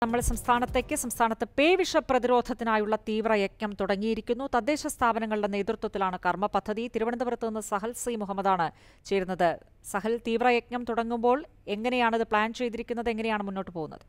നമ്മൾ സംസ്ഥാനത്തേക്ക് സംസ്ഥാനത്ത് പേവിഷ പ്രതിരോധത്തിനായുള്ള തീവ്രയജ്ഞം തുടങ്ങിയിരിക്കുന്നു തദ്ദേശ സ്ഥാപനങ്ങളുടെ നേതൃത്വത്തിലാണ് കർമ്മ പദ്ധതി തിരുവനന്തപുരത്ത് നിന്ന് സഹൽ സി മുഹമ്മദാണ് ചേരുന്നത് സഹൽ തീവ്രയജ്ഞം തുടങ്ങുമ്പോൾ എങ്ങനെയാണ് ഇത് പ്ലാൻ ചെയ്തിരിക്കുന്നത് എങ്ങനെയാണ് മുന്നോട്ട് പോകുന്നത്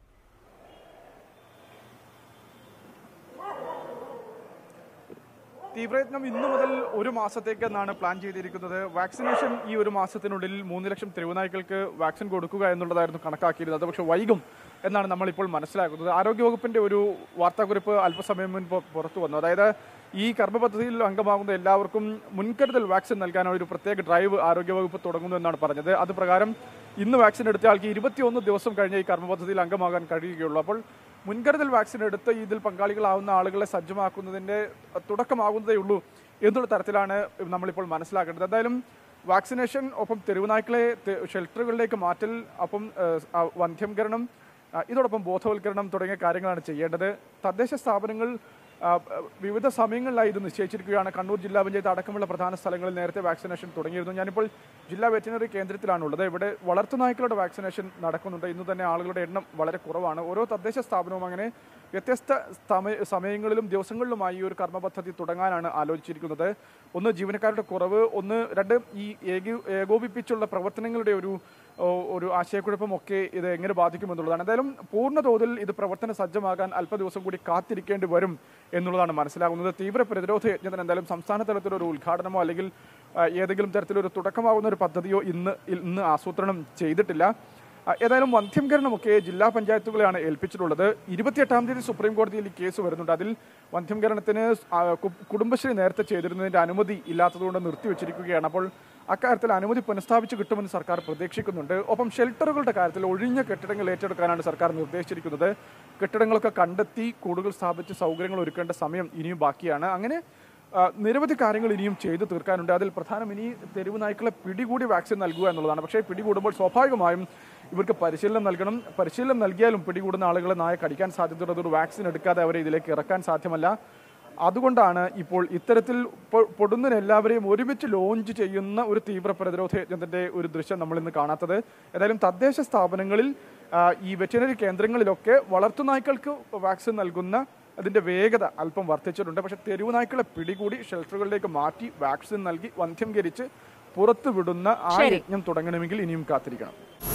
തീവ്രയത്നം ഇന്നു മുതൽ ഒരു മാസത്തേക്ക് എന്നാണ് പ്ലാൻ ചെയ്തിരിക്കുന്നത് വാക്സിനേഷൻ ഈ ഒരു മാസത്തിനുള്ളിൽ മൂന്ന് ലക്ഷം തെരുവുനായ്ക്കൾക്ക് വാക്സിൻ കൊടുക്കുക എന്നുള്ളതായിരുന്നു കണക്കാക്കിയിരുന്നത് പക്ഷേ വൈകും എന്നാണ് നമ്മളിപ്പോൾ മനസ്സിലാക്കുന്നത് ആരോഗ്യവകുപ്പിന്റെ ഒരു വാർത്താക്കുറിപ്പ് അല്പസമയം മുൻപ് പുറത്തു വന്നു അതായത് ഈ കർമ്മ പദ്ധതിയിൽ അംഗമാകുന്ന എല്ലാവർക്കും മുൻകരുതൽ വാക്സിൻ നൽകാനുള്ള ഒരു പ്രത്യേക ഡ്രൈവ് ആരോഗ്യവകുപ്പ് തുടങ്ങുന്നു എന്നാണ് പറഞ്ഞത് അത് പ്രകാരം ഇന്ന് വാക്സിൻ എടുത്ത ആൾക്ക് ഇരുപത്തിയൊന്ന് ദിവസം കഴിഞ്ഞ് ഈ കർമ്മ പദ്ധതിയിൽ അംഗമാകാൻ കഴിയുകയുള്ളൂ അപ്പോൾ മുൻകരുതൽ വാക്സിൻ എടുത്ത് ഇതിൽ പങ്കാളികളാവുന്ന ആളുകളെ സജ്ജമാക്കുന്നതിന്റെ തുടക്കമാകുന്നതേ ഉള്ളൂ എന്നുള്ള തരത്തിലാണ് നമ്മളിപ്പോൾ മനസ്സിലാക്കേണ്ടത് എന്തായാലും വാക്സിനേഷൻ ഒപ്പം തെരുവുനായ്ക്കളെ തെ- ഷെൽട്ടറുകളിലേക്ക് മാറ്റൽ ഒപ്പം ഏഹ്, ആ, വന്ധ്യംകരണം ആ, ഇതോടൊപ്പം ബോധവൽക്കരണം തുടങ്ങിയ കാര്യങ്ങളാണ് ചെയ്യേണ്ടത് തദ്ദേശ സ്ഥാപനങ്ങൾ ആ, വിവിധ സമയങ്ങളിലായി ഇത് നിശ്ചയിച്ചിരിക്കുകയാണ് കണ്ണൂർ ജില്ലാ പഞ്ചായത്ത് അടക്കമുള്ള പ്രധാന സ്ഥലങ്ങളിൽ നേരത്തെ വാക്സിനേഷൻ തുടങ്ങിയിരുന്നു ഞാനിപ്പോൾ ജില്ലാ വെറ്റിനറി കേന്ദ്രത്തിലാണുള്ളത് ഇവിടെ വളർത്തുനായ്ക്കളുടെ വാക്സിനേഷൻ നടക്കുന്നുണ്ട് ഇന്ന് തന്നെ ആളുകളുടെ എണ്ണം വളരെ കുറവാണ് ഓരോ തദ്ദേശ സ്ഥാപനവും അങ്ങനെ വ്യത്യസ്ത സമയ സമയങ്ങളിലും ദിവസങ്ങളിലുമായി ഈ ഒരു കർമ്മ പദ്ധതി തുടങ്ങാനാണ് ആലോചിച്ചിരിക്കുന്നത് ഒന്ന് ജീവനക്കാരുടെ കുറവ് ഒന്ന് രണ്ട് ഈ ഏകീ ഏകോപിപ്പിച്ചുള്ള പ്രവർത്തനങ്ങളുടെ ഒരു ഓ, ഒരു ആശയക്കുഴപ്പമൊക്കെ ഇത് എങ്ങനെ ബാധിക്കുമെന്നുള്ളതാണ് എന്തായാലും പൂർണ്ണ തോതിൽ ഇത് പ്രവർത്തന സജ്ജമാകാൻ അല്പ ദിവസം കൂടി കാത്തിരിക്കേണ്ടി വരും എന്നുള്ളതാണ് മനസ്സിലാകുന്നത് തീവ്ര പ്രതിരോധ യജ്ഞത്തിന് എന്തായാലും സംസ്ഥാന തലത്തിലൊരു ഉദ്ഘാടനമോ അല്ലെങ്കിൽ ആ, ഏതെങ്കിലും തരത്തിലൊരു തുടക്കമാകുന്ന ഒരു പദ്ധതിയോ ഇന്ന് ഇന്ന് ആസൂത്രണം ചെയ്തിട്ടില്ല ആ, ഏതായാലും വന്ധ്യംകരണമൊക്കെ ജില്ലാ പഞ്ചായത്തുകളെയാണ് ഏൽപ്പിച്ചിട്ടുള്ളത് ഇരുപത്തിയെട്ടാം തീയതി സുപ്രീം കോടതിയിൽ ഈ കേസ് വരുന്നുണ്ട് അതിൽ വന്ധ്യംകരണത്തിന് ആ, കു- കുടുംബശ്രീ നേരത്തെ ചെയ്തിരുന്നതിന്റെ അനുമതി ഇല്ലാത്തതുകൊണ്ട് നിർത്തിവെച്ചിരിക്കുകയാണ് അപ്പോൾ അക്കാര്യത്തിൽ അനുമതി പുനഃസ്ഥാപിച്ച് കിട്ടുമെന്ന് സർക്കാർ പ്രതീക്ഷിക്കുന്നുണ്ട് ഒപ്പം ഷെൽട്ടറുകളുടെ കാര്യത്തിൽ ഒഴിഞ്ഞ കെട്ടിടങ്ങൾ ഏറ്റെടുക്കാനാണ് സർക്കാർ നിർദ്ദേശിച്ചിരിക്കുന്നത് കെട്ടിടങ്ങളൊക്കെ കണ്ടെത്തി കൂടുകൾ സ്ഥാപിച്ച് സൗകര്യങ്ങൾ ഒരുക്കേണ്ട സമയം ഇനിയും ബാക്കിയാണ് അങ്ങനെ ആ, നിരവധി കാര്യങ്ങൾ ഇനിയും ചെയ്തു തീർക്കാനുണ്ട് അതിൽ പ്രധാനം ഇനി തെരുവ് നായ്ക്കളെ പിടികൂടി വാക്സിൻ നൽകുക എന്നുള്ളതാണ് പക്ഷേ പിടികൂടുമ്പോൾ സ്വാഭാവികമായും ഇവർക്ക് പരിശീലനം നൽകണം പരിശീലനം നൽകിയാലും പിടികൂടുന്ന ആളുകളെ നായ കടിക്കാൻ സാധ്യതയുള്ളത് ഒരു വാക്സിൻ എടുക്കാതെ അവരെ ഇതിലേക്ക് ഇറക്കാൻ സാധ്യമല്ല അതുകൊണ്ടാണ് ഇപ്പോൾ ഇത്തരത്തിൽ പൊ- പൊടുന്നതിന് എല്ലാവരെയും ഒരുമിച്ച് ലോഞ്ച് ചെയ്യുന്ന ഒരു തീവ്ര പ്രതിരോധ യജ്ഞത്തിന്റെ ഒരു ദൃശ്യം നമ്മൾ ഇന്ന് കാണാത്തത് ഏതായാലും തദ്ദേശ സ്ഥാപനങ്ങളിൽ ആ, ഈ വെറ്റിനറി കേന്ദ്രങ്ങളിലൊക്കെ വളർത്തുനായ്ക്കൾക്ക് വാക്സിൻ നൽകുന്ന അതിന്റെ വേഗത അല്പം വർദ്ധിച്ചിട്ടുണ്ട് പക്ഷെ തെരുവുനായ്ക്കളെ പിടികൂടി ഷെൽട്ടറുകളിലേക്ക് മാറ്റി വാക്സിൻ നൽകി വന്ധ്യംകരിച്ച് പുറത്തുവിടുന്ന ആ ശരി. യജ്ഞം തുടങ്ങണമെങ്കിൽ ഇനിയും കാത്തിരിക്കണം